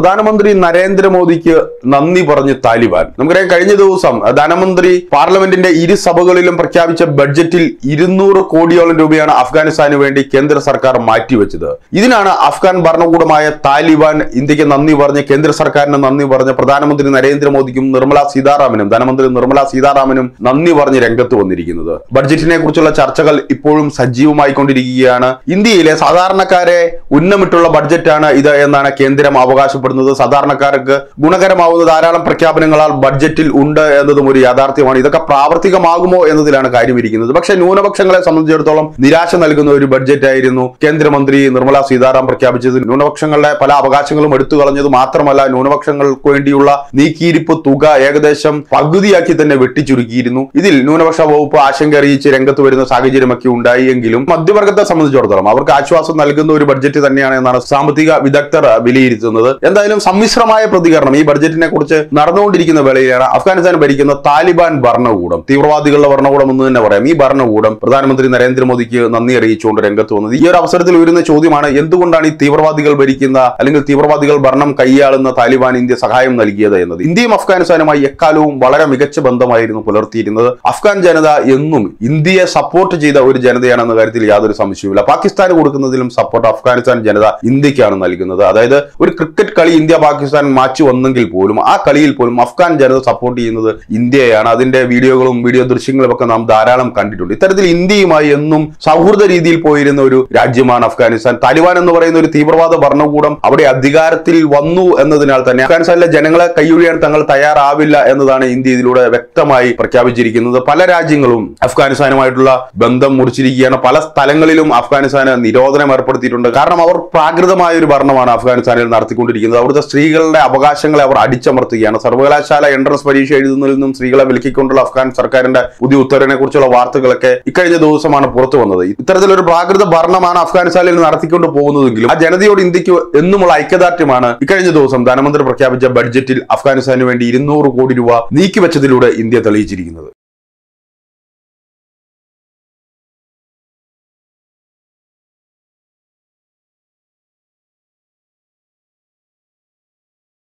പ്രധാനമന്ത്രി നരേന്ദ്രമോദിക്ക് നന്ദി പറഞ്ഞ് താലിബാൻ നമുക്കറിയാം കഴിഞ്ഞ ദിവസം ധനമന്ത്രി പാർലമെന്റിന്റെ ഇരു സഭകളിലും പ്രഖ്യാപിച്ച ബഡ്ജറ്റിൽ ഇരുന്നൂറ് കോടിയോളം രൂപയാണ് അഫ്ഗാനിസ്ഥാന് വേണ്ടി കേന്ദ്ര സർക്കാർ മാറ്റിവെച്ചത് ഇതിനാണ് അഫ്ഗാൻ ഭരണകൂടമായ താലിബാൻ ഇന്ത്യക്ക് നന്ദി പറഞ്ഞ് കേന്ദ്ര സർക്കാരിന് നന്ദി പറഞ്ഞ് പ്രധാനമന്ത്രി നരേന്ദ്രമോദിക്കും നിർമ്മല സീതാറാമനും ധനമന്ത്രി നിർമ്മല സീതാറാമനും നന്ദി പറഞ്ഞ് രംഗത്ത് വന്നിരിക്കുന്നത് ബഡ്ജറ്റിനെ കുറിച്ചുള്ള ചർച്ചകൾ ഇപ്പോഴും സജീവമായിക്കൊണ്ടിരിക്കുകയാണ് ഇന്ത്യയിലെ സാധാരണക്കാരെ ഉന്നമിട്ടുള്ള ബഡ്ജറ്റാണ് ഇത് എന്നാണ് കേന്ദ്രം അവകാശപ്പെടുന്നത് സാധാരണക്കാർക്ക് ഗുണകരമാവുന്ന ധാരാളം പ്രഖ്യാപനങ്ങളാൽ ബഡ്ജറ്റിൽ ഉണ്ട് എന്നതും ഒരു യാഥാർത്ഥ്യമാണ് ഇതൊക്കെ പ്രാവർത്തികമാകുമോ എന്നതിലാണ് കാര്യമിരിക്കുന്നത് പക്ഷേ ന്യൂനപക്ഷങ്ങളെ സംബന്ധിച്ചിടത്തോളം നിരാശ നൽകുന്ന ഒരു ബഡ്ജറ്റ് ആയിരുന്നു കേന്ദ്രമന്ത്രി നിർമ്മല സീതാറാം പ്രഖ്യാപിച്ചത് ന്യൂനപക്ഷങ്ങളുടെ പല അവകാശങ്ങളും എടുത്തു കളഞ്ഞത് മാത്രമല്ല ന്യൂനപക്ഷങ്ങൾക്ക് വേണ്ടിയുള്ള നീക്കിയിരിപ്പ് തുക ഏകദേശം പകുതിയാക്കി തന്നെ വെട്ടിച്ചുരുക്കിയിരുന്നു ഇതിൽ ന്യൂനപക്ഷ വകുപ്പ് ആശങ്ക അറിയിച്ച് രംഗത്ത് വരുന്ന സാഹചര്യമൊക്കെ ഉണ്ടായി എങ്കിലും മധ്യവർഗത്തെ സംബന്ധിച്ചിടത്തോളം അവർക്ക് ആശ്വാസം നൽകുന്ന ഒരു ബഡ്ജറ്റ് തന്നെയാണ് എന്നാണ് സാമ്പത്തിക വിദഗ്ധർ വിലയിരുത്തുന്നത് എന്തായാലും സമ്മിശ്രമായ പ്രതികരണം ഈ ബഡ്ജറ്റിനെ കുറിച്ച് നടന്നുകൊണ്ടിരിക്കുന്ന വേളയിലാണ് അഫ്ഗാനിസ്ഥാൻ ഭരിക്കുന്ന താലിബാൻ ഭരണകൂടം തീവ്രവാദികളുടെ ഭരണകൂടം എന്ന് തന്നെ പറയാം ഈ ഭരണകൂടം പ്രധാനമന്ത്രി നരേന്ദ്രമോദിക്ക് നന്ദി അറിയിച്ചുകൊണ്ട് രംഗത്ത് വന്നത് ഈ ഒരു അവസരത്തിൽ ഉയരുന്ന ചോദ്യമാണ് എന്തുകൊണ്ടാണ് ഈ തീവ്രവാദികൾ ഭരിക്കുന്ന അല്ലെങ്കിൽ തീവ്രവാദികൾ ഭരണം കൈയാളുന്ന താലിബാൻ ഇന്ത്യ സഹായം നൽകിയത് എന്നത് ഇന്ത്യയും അഫ്ഗാനിസ്ഥാനുമായി എക്കാലവും വളരെ മികച്ച ബന്ധമായിരുന്നു പുലർത്തിയിരുന്നത് അഫ്ഗാൻ ജനത എന്നും ഇന്ത്യയെ സപ്പോർട്ട് ചെയ്ത ഒരു ജനതയാണെന്ന കാര്യത്തിൽ യാതൊരു സംശയവുമില്ല പാകിസ്ഥാന് കൊടുക്കുന്നതിലും സപ്പോർട്ട് അഫ്ഗാനിസ്ഥാൻ ജനത ഇന്ത്യക്കാണ് നൽകുന്നത് അതായത് ഒരു ക്രിക്കറ്റ് കളി ഇന്ത്യ പാകിസ്ഥാൻ മാച്ച് വന്നെങ്കിൽ പോലും ആ കളിയിൽ പോലും അഫ്ഗാൻ ജനത സപ്പോർട്ട് ചെയ്യുന്നത് ഇന്ത്യയാണ് അതിന്റെ വീഡിയോകളും വീഡിയോ ദൃശ്യങ്ങളും ഒക്കെ നാം ധാരാളം കണ്ടിട്ടുണ്ട് ഇത്തരത്തിൽ ഇന്ത്യയുമായി എന്നും സൗഹൃദ രീതിയിൽ പോയിരുന്ന ഒരു രാജ്യമാണ് അഫ്ഗാനിസ്ഥാൻ താലിബാൻ എന്ന് പറയുന്ന ഒരു തീവ്രവാദ ഭരണകൂടം അവിടെ അധികാരത്തിൽ വന്നു എന്നതിനാൽ തന്നെ അഫ്ഗാനിസ്ഥാനിലെ ജനങ്ങളെ കൈയൊഴിയാൻ തങ്ങൾ തയ്യാറാവില്ല എന്നതാണ് ഇന്ത്യ ഇതിലൂടെ വ്യക്തമായി പ്രഖ്യാപിച്ചിരിക്കുന്നത് പല രാജ്യങ്ങളും അഫ്ഗാനിസ്ഥാനുമായിട്ടുള്ള ബന്ധം മുറിച്ചിരിക്കുകയാണ് പല സ്ഥലങ്ങളിലും അഫ്ഗാനിസ്ഥാന് നിരോധനം ഏർപ്പെടുത്തിയിട്ടുണ്ട് കാരണം അവർ പ്രാകൃതമായ ഒരു ഭരണമാണ് അഫ്ഗാനിസ്ഥാനിൽ നടത്തിക്കൊണ്ടിരിക്കുന്നത് അവിടുത്തെ സ്ത്രീകളുടെ അവകാശങ്ങളെ അവർ അടിച്ചമർത്തുകയാണ് സർവകലാശാല എൻട്രൻസ് പരീക്ഷ എഴുതുന്നതിൽ നിന്നും സ്ത്രീകളെ വിലക്കിക്കൊണ്ടുള്ള അഫ്ഗാൻ സർക്കാരിന്റെ പുതിയ ഉത്തരവിനെ കുറിച്ചുള്ള വാർത്തകളൊക്കെ ഇക്കഴിഞ്ഞ ദിവസമാണ് പുറത്തു വന്നത് ഇത്തരത്തിലൊരു പ്രാകൃത ഭരണമാണ് അഫ്ഗാനിസ്ഥാനിൽ നടത്തിക്കൊണ്ട് പോകുന്നതെങ്കിലും ആ ജനതയോട് ഇന്ത്യക്ക് എന്നുമുള്ള ഐക്യദാർഢ്യമാണ് ഇക്കഴിഞ്ഞ ദിവസം ധനമന്ത്രി പ്രഖ്യാപിച്ച ബഡ്ജറ്റിൽ അഫ്ഗാനിസ്ഥാന് വേണ്ടി ഇരുന്നൂറ് കോടി രൂപ നീക്കിവെച്ചതിലൂടെ ഇന്ത്യ തെളിയിച്ചിരിക്കുന്നത്